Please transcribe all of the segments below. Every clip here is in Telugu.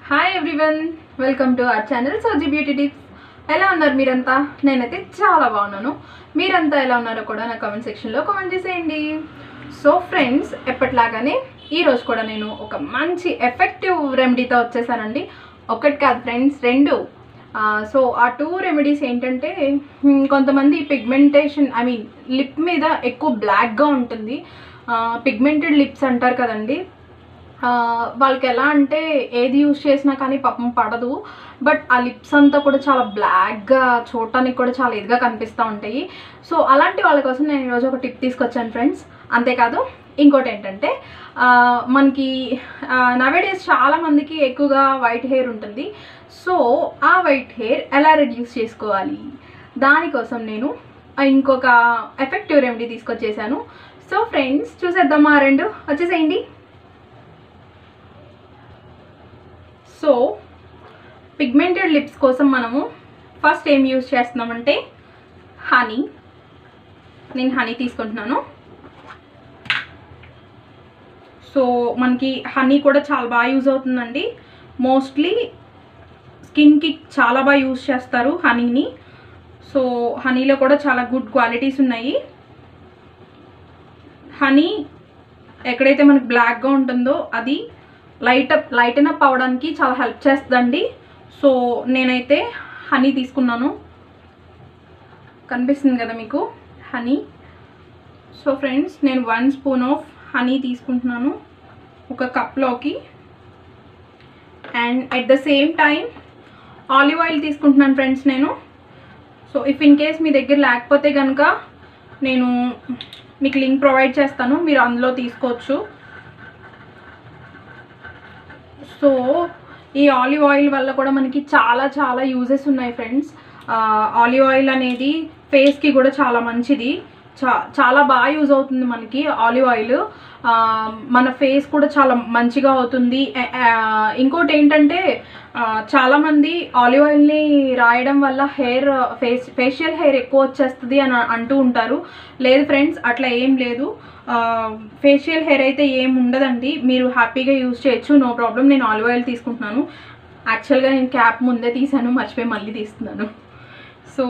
hi everyone welcome to our channel సోజీ బ్యూటీ టిప్స్ ఎలా ఉన్నారు మీరంతా నేనైతే చాలా బాగున్నాను మీరంతా ఎలా ఉన్నారో కూడా నా కామెంట్ సెక్షన్లో కామెంట్ చేసేయండి సో ఫ్రెండ్స్ ఎప్పటిలాగానే ఈరోజు కూడా నేను ఒక మంచి ఎఫెక్టివ్ రెమెడీతో వచ్చేసానండి ఒకటి కాదు ఫ్రెండ్స్ రెండు సో ఆ టూ రెమెడీస్ ఏంటంటే హ్మ్, కొంతమంది పిగ్మెంటేషన్ ఐ మీన్ లిప్ మీద ఎక్కువ బ్లాక్గా ఉంటుంది పిగ్మెంటెడ్ లిప్స్ అంటారు కదండి ఆ, వాళ్ళకి ఎలా అంటే ఏది యూజ్ చేసినా కానీ పాపం పడదు బట్ ఆ లిప్స్ అంతా కూడా చాలా బ్లాక్గా చూడటానికి కూడా చాలా ఇదిగా కనిపిస్తూ ఉంటాయి సో అలాంటి వాళ్ళ కోసం నేను ఈరోజు ఒక టిప్ తీసుకొచ్చాను ఫ్రెండ్స్ అంతేకాదు ఇంకోటి ఏంటంటే ఆ, మనకి నవేడేస్ చాలా మందికి ఎక్కువగా వైట్ హెయిర్ ఉంటుంది సో ఆ వైట్ హెయిర్ ఎలా రెడ్యూస్ చేసుకోవాలి దానికోసం నేను ఆ, ఇంకొక ఎఫెక్టివ్ రెమెడీ తీసుకొచ్చేసాను సో ఫ్రెండ్స్ చూసేద్దామా ఆ రెండు వచ్చేసేయండి సో పిగ్మెంటెడ్ లిప్స్ కోసం మనము ఫస్ట్ ఏం యూజ్ చేస్తున్నామంటే హనీ నేను హనీ తీసుకుంటున్నాను సో మనకి హనీ కూడా చాలా బాగా యూజ్ అవుతుందండి మోస్ట్లీ స్కిన్కి చాలా బాగా యూజ్ చేస్తారు హనీని సో హనీలో కూడా చాలా గుడ్ క్వాలిటీస్ ఉన్నాయి హనీ ఎక్కడైతే మనకి బ్లాక్గా ఉంటుందో అది లైట్ అప్ లైటన్ అప్ అవడానికి చాలా హెల్ప్ చేస్తుందండి సో నేనైతే హనీ తీసుకున్నాను కనిపిస్తుంది కదా మీకు హనీ సో ఫ్రెండ్స్ నేను వన్ స్పూన్ ఆఫ్ హనీ తీసుకుంటున్నాను ఒక కప్లోకి and at the same time olive oil తీసుకుంటున్నాను ఫ్రెండ్స్ నేను సో ఇఫ్ ఇన్ కేస్ మీ దగ్గర లేకపోతే కనుక నేను మీకు లింక్ ప్రొవైడ్ చేస్తాను మీరు అందులో తీసుకోవచ్చు సో ఈ ఆలివ్ ఆయిల్ వల్ల కూడా మనకి చాలా చాలా యూజెస్ ఉన్నాయి ఫ్రెండ్స్ ఆలివ్ ఆయిల్ అనేది ఫేస్కి కూడా చాలా మంచిది చా చాలా బాగా యూజ్ అవుతుంది మనకి ఆలివ్ ఆయిల్ మన ఫేస్ కూడా చాలా మంచిగా అవుతుంది ఆ- ఆ, ఇంకోటి ఏంటంటే ఆ, చాలామంది ఆలివ్ ఆయిల్ని రాయడం వల్ల హెయిర్ ఫేస్ ఫేషియల్ హెయిర్ ఎక్కువ వచ్చేస్తుంది అని అంటూ ఉంటారు లేదు ఫ్రెండ్స్ అట్లా ఏం లేదు ఫేషియల్ హెయిర్ అయితే ఏం ఉండదండి మీరు హ్యాపీగా యూజ్ చేయొచ్చు నో ప్రాబ్లం నేను ఆలివ్ ఆయిల్ తీసుకుంటున్నాను యాక్చువల్గా నేను క్యాప్ ముందే తీసాను మర్చిపోయి మళ్ళీ తీస్తున్నాను సో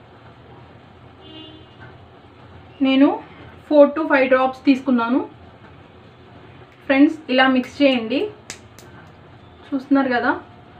నేను ఫోర్ టు ఫైవ్ డ్రాప్స్ తీసుకున్నాను ఫ్రెండ్స్ ఇలా మిక్స్ చేయండి చూస్తున్నారు కదా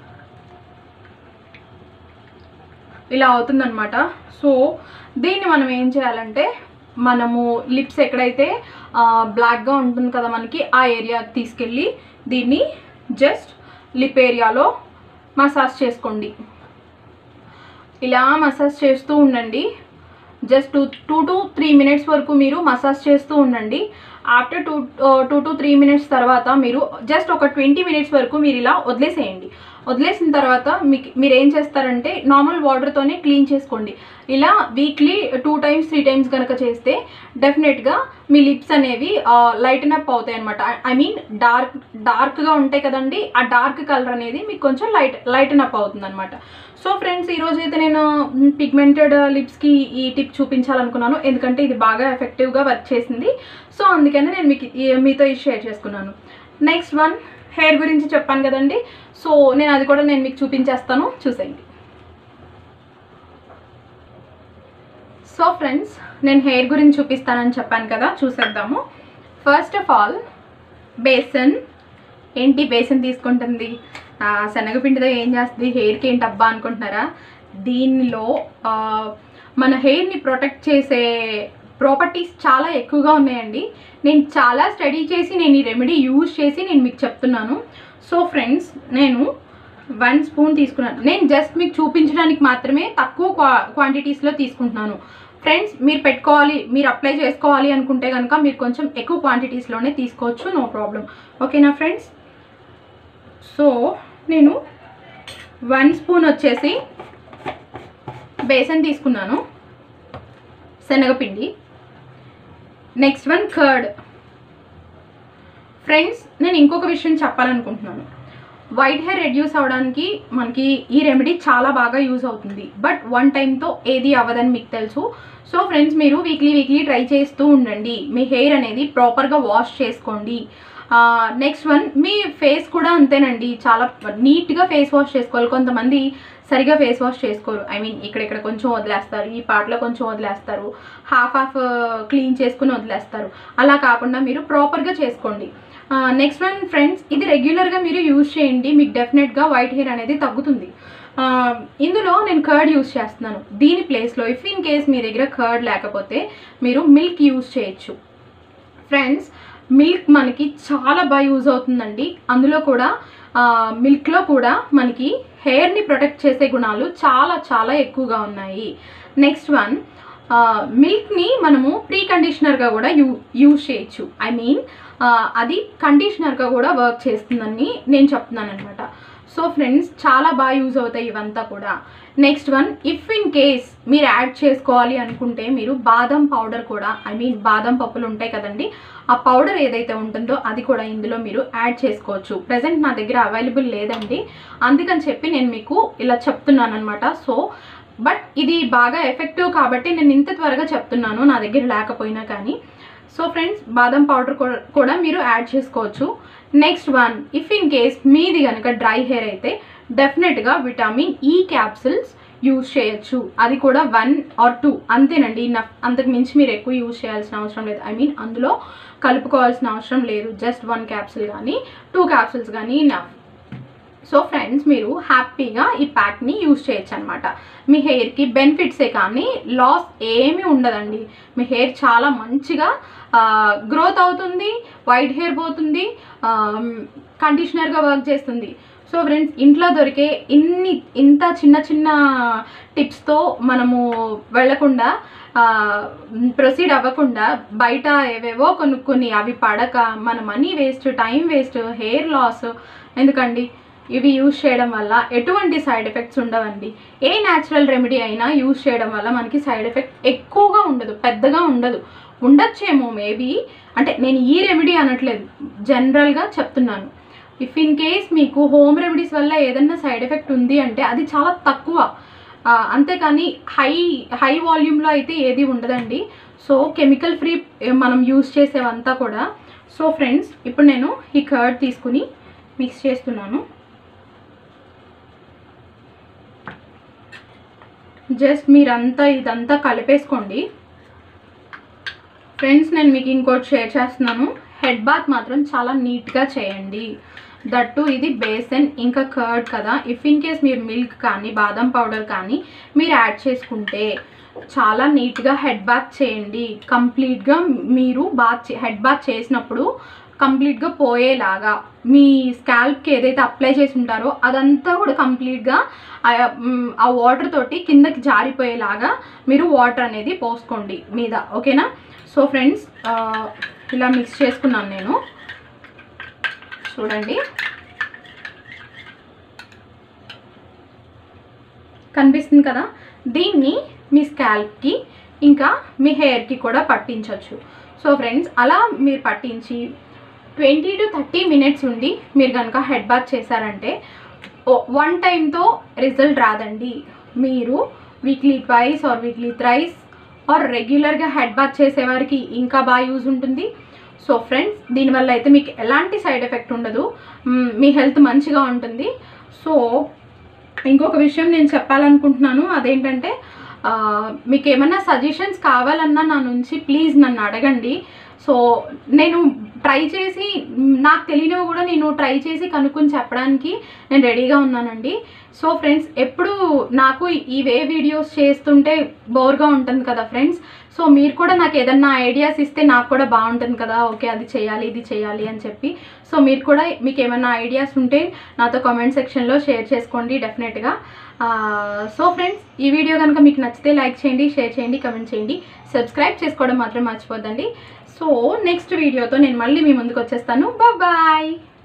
ఇలా అవుతుందన్నమాట సో దీన్ని మనం ఏం చేయాలంటే మనము లిప్స్ ఎక్కడైతే బ్లాక్గా ఉంటుంది కదా మనకి ఆ ఏరియాకి తీసుకెళ్ళి దీన్ని జస్ట్ లిప్ ఏరియాలో మసాజ్ చేసుకోండి ఇలా మసాజ్ చేస్తూ ఉండండి just two two to three minutes వరకు మీరు మసాజ్ చేస్తూ ఉండండి after two two to three minutes తర్వాత మీరు జస్ట్ ఒక ట్వంటీ మినిట్స్ వరకు మీరు ఇలా వదిలేసేయండి వదిలేసిన తర్వాత మీకు మీరు ఏం చేస్తారంటే నార్మల్ వాటర్తోనే క్లీన్ చేసుకోండి ఇలా weekly two times three times కనుక చేస్తే డెఫినెట్గా మీ లిప్స్ అనేవి లైటన్ అప్ అవుతాయి అనమాట ఐ మీన్ డార్క్ డార్క్గా ఉంటాయి కదండి ఆ డార్క్ కలర్ అనేది మీకు కొంచెం లైట్ లైటన్ అప్ అవుతుంది అనమాట సో ఫ్రెండ్స్ ఈరోజు అయితే నేను పిగ్మెంటెడ్ లిప్స్కి ఈ టిప్ చూపించాలనుకున్నాను ఎందుకంటే ఇది బాగా ఎఫెక్టివ్గా వర్క్ చేసింది సో అందుకని నేను మీకు ఈ- మీతో ఇది షేర్ చేసుకున్నాను నెక్స్ట్ వన్ హెయిర్ గురించి చెప్పాను కదండి సో నేను అది కూడా నేను మీకు చూపించేస్తాను చూసేయండి సో ఫ్రెండ్స్ నేను హెయిర్ గురించి చూపిస్తానని చెప్పాను కదా చూసేద్దాము ఫస్ట్ ఆఫ్ ఆల్ బేసన్ ఏంటి బేసన్ తీసుకుంటుంది ఆ, శనగపిండితో ఏం చేస్తుంది హెయిర్కి ఏంటి అబ్బా అనుకుంటున్నారా దీనిలో ఆ, మన హెయిర్ని ప్రొటెక్ట్ చేసే ప్రాపర్టీస్ చాలా ఎక్కువగా ఉన్నాయండి నేను చాలా స్టడీ చేసి నేను ఈ రెమెడీ యూజ్ చేసి నేను మీకు చెప్తున్నాను సో ఫ్రెండ్స్ నేను వన్ స్పూన్ తీసుకున్నాను నేను జస్ట్ మీకు చూపించడానికి మాత్రమే తక్కువ క్వా క్వాంటిటీస్లో తీసుకుంటున్నాను ఫ్రెండ్స్ మీరు పెట్టుకోవాలి మీరు అప్లై చేసుకోవాలి అనుకుంటే కనుక మీరు కొంచెం ఎక్కువ క్వాంటిటీస్లోనే తీసుకోవచ్చు నో ప్రాబ్లం ఓకేనా ఫ్రెండ్స్ సో నేను వన్ స్పూన్ వచ్చేసి బేసన్ తీసుకున్నాను శనగపిండి నెక్స్ట్ వన్ కర్డ్ ఫ్రెండ్స్ నేను ఇంకొక విషయం చెప్పాలనుకుంటున్నాను వైట్ హెయిర్ రెడ్యూస్ అవడానికి మనకి ఈ రెమెడీ చాలా బాగా యూజ్ అవుతుంది బట్ వన్ టైంతో ఏది అవ్వదని మీకు తెలుసు సో ఫ్రెండ్స్ మీరు వీక్లీ వీక్లీ ట్రై చేస్తూ ఉండండి మీ హెయిర్ అనేది ప్రాపర్గా వాష్ చేసుకోండి నెక్స్ట్ వన్ మీ ఫేస్ కూడా అంతేనండి చాలా నీట్గా ఫేస్ వాష్ చేసుకోవాలి కొంతమంది సరిగా ఫేస్ వాష్ చేసుకోరు ఐ మీన్ ఇక్కడ ఇక్కడ కొంచెం వదిలేస్తారు ఈ పార్ట్లో కొంచెం వదిలేస్తారు హాఫ్ హాఫ్ క్లీన్ చేసుకుని వదిలేస్తారు అలా కాకుండా మీరు ప్రాపర్గా చేసుకోండి నెక్స్ట్ వన్ ఫ్రెండ్స్ ఇది రెగ్యులర్గా మీరు యూజ్ చేయండి మీకు డెఫినెట్గా వైట్ హెయిర్ అనేది తగ్గుతుంది ఆ, ఇందులో నేను కర్డ్ యూజ్ చేస్తున్నాను దీని ప్లేస్లో ఇఫ్ ఇన్ కేస్ మీ దగ్గర కర్డ్ లేకపోతే మీరు మిల్క్ యూజ్ చేయొచ్చు ఫ్రెండ్స్ మిల్క్ మనకి చాలా బాగా యూజ్ అవుతుందండి అందులో కూడా ఆ, మిల్క్లో కూడా మనకి హెయిర్ని ప్రొటెక్ట్ చేసే గుణాలు చాలా చాలా ఎక్కువగా ఉన్నాయి నెక్స్ట్ వన్ మిల్క్ని మనము ప్రీ కండిషనర్గా కూడా యూ యూజ్ చేయొచ్చు ఐ మీన్ అది కండిషనర్గా కూడా వర్క్ చేస్తుందని నేను చెప్తున్నాను అనమాట సో ఫ్రెండ్స్ చాలా బాగా యూజ్ అవుతాయి ఇవంతా కూడా next one if in case మీరు యాడ్ చేసుకోవాలి అనుకుంటే మీరు బాదం పౌడర్ కూడా ఐ మీన్ బాదం పప్పులు ఉంటాయి కదండి ఆ పౌడర్ ఏదైతే ఉంటుందో అది కూడా ఇందులో మీరు యాడ్ చేసుకోవచ్చు ప్రజెంట్ నా దగ్గర అవైలబుల్ లేదండి అందుకని చెప్పి నేను మీకు ఇలా చెప్తున్నాను అనమాట సో బట్ ఇది బాగా ఎఫెక్టివ్ కాబట్టి నేను ఇంత త్వరగా చెప్తున్నాను నా దగ్గర లేకపోయినా కానీ సో ఫ్రెండ్స్ బాదం పౌడర్ కూడా మీరు యాడ్ చేసుకోవచ్చు next one if in case మీది కనుక డ్రై హెయిర్ అయితే డెఫినెట్గా విటమిన్ ఈ క్యాప్సిల్స్ యూజ్ చేయొచ్చు అది కూడా వన్ ఆర్ టూ అంతేనండి నఫ్ అంతకు మించి మీరు ఎక్కువ యూజ్ చేయాల్సిన అవసరం లేదు ఐ మీన్ అందులో కలుపుకోవాల్సిన అవసరం లేదు జస్ట్ వన్ క్యాప్సిల్ కానీ టూ క్యాప్సిల్స్ కానీ నఫ్ సో ఫ్రెండ్స్ మీరు హ్యాపీగా ఈ ప్యాక్ని యూజ్ చేయొచ్చు అనమాట మీ హెయిర్కి బెనిఫిట్సే కానీ లాస్ ఏమీ ఉండదండి మీ హెయిర్ చాలా మంచిగా గ్రోత్ అవుతుంది వైట్ హెయిర్ పోతుంది కండిషనర్గా వర్క్ చేస్తుంది సో ఫ్రెండ్స్ ఇంట్లో దొరికే ఇన్ని ఇంత చిన్న చిన్న టిప్స్తో మనము వెళ్ళకుండా ప్రొసీడ్ అవ్వకుండా బయట ఏవేవో కొనుక్కొని అవి పడక మన money waste time waste hair loss ఎందుకండి ఇవి యూజ్ చేయడం వల్ల ఎటువంటి సైడ్ ఎఫెక్ట్స్ ఉండవండి ఏ న్యాచురల్ రెమెడీ అయినా యూజ్ చేయడం వల్ల మనకి సైడ్ ఎఫెక్ట్ ఎక్కువగా ఉండదు పెద్దగా ఉండదు ఉండొచ్చేమో మేబీ అంటే నేను ఈ రెమెడీ అనట్లేదు జనరల్గా చెప్తున్నాను ఇఫ్ ఇన్ కేస్ మీకు హోమ్ రెమెడీస్ వల్ల ఏదన్నా సైడ్ ఎఫెక్ట్ ఉంది అంటే అది చాలా తక్కువ ఆ, అంతేకాని హై హై వాల్యూమ్లో అయితే ఏది ఉండదండి సో కెమికల్ ఫ్రీ మనం యూజ్ చేసేవంతా కూడా సో ఫ్రెండ్స్ ఇప్పుడు నేను ఈ కర్డ్ తీసుకుని మిక్స్ చేస్తున్నాను జస్ట్ మీరంతా ఇదంతా కలిపేసుకోండి ఫ్రెండ్స్ నేను మీకు ఇంకోటి షేర్ చేస్తున్నాను హెడ్ బాత్ మాత్రం చాలా నీట్గా చేయండి దట్టు ఇది బేసన్ ఇంకా కర్డ్ కదా ఇఫ్ ఇన్ కేస్ మీరు మిల్క్ కానీ బాదం పౌడర్ కానీ మీరు యాడ్ చేసుకుంటే చాలా నీట్గా హెడ్ బాత్ చేయండి కంప్లీట్గా మీరు బాత్ హెడ్ బాత్ చేసినప్పుడు కంప్లీట్గా పోయేలాగా మీ స్కాల్ప్కి ఏదైతే అప్లై చేసి ఉంటారో అదంతా కూడా కంప్లీట్గా ఆ- మ్, ఆ వాటర్ తోటి కిందకి జారిపోయేలాగా మీరు వాటర్ అనేది పోసుకోండి మీద ఓకేనా సో ఫ్రెండ్స్ ఇలా మిక్స్ చేసుకున్నాను నేను చూడండి కనిపిస్తుంది కదా దీన్ని మీ స్కాల్ప్కి ఇంకా మీ హెయిర్కి కూడా పట్టించవచ్చు సో ఫ్రెండ్స్ అలా మీరు పట్టించి ట్వంటీ టు థర్టీ మినిట్స్ ఉండి మీరు కనుక హెడ్ బాత్ చేశారంటే వన్ టైంతో రిజల్ట్ రాదండి మీరు weekly twice or weekly thrice or రెగ్యులర్గా హెడ్ బాత్ చేసేవారికి ఇంకా బాగా యూజ్ ఉంటుంది సో ఫ్రెండ్స్ దీనివల్ల అయితే మీకు ఎలాంటి సైడ్ ఎఫెక్ట్ ఉండదు మ్, మీ హెల్త్ మంచిగా ఉంటుంది సో ఇంకొక విషయం నేను చెప్పాలనుకుంటున్నాను అదేంటంటే ఆ, మీకు ఏమైనా సజెషన్స్ కావాలన్నా నా నుంచి ప్లీజ్ నన్ను అడగండి సో నేను ట్రై చేసి మ్, నాకు తెలియనివి కూడా నేను ట్రై చేసి కనుక్కొని చెప్పడానికి నేను రెడీగా ఉన్నానండి సో ఫ్రెండ్స్ ఎప్పుడు నాకు ఇవే వీడియోస్ చేస్తుంటే బోర్గా ఉంటుంది కదా ఫ్రెండ్స్ సో మీరు కూడా నాకు ఏదన్నా ఐడియాస్ ఇస్తే నాకు కూడా బాగుంటుంది కదా ఓకే అది చేయాలి ఇది చేయాలి అని చెప్పి సో మీరు కూడా మీకు ఏమైనా ఐడియాస్ ఉంటే నాతో కామెంట్ సెక్షన్లో షేర్ చేసుకోండి డెఫినెట్గా సో ఫ్రెండ్స్ ఈ వీడియో కనుక మీకు నచ్చితే లైక్ చేయండి షేర్ చేయండి కమెంట్ చేయండి సబ్స్క్రైబ్ చేసుకోవడం మాత్రం మర్చిపోద్దండి సో నెక్స్ట్ వీడియోతో నేను మళ్ళీ మీ ముందుకు వచ్చేస్తాను బాయ్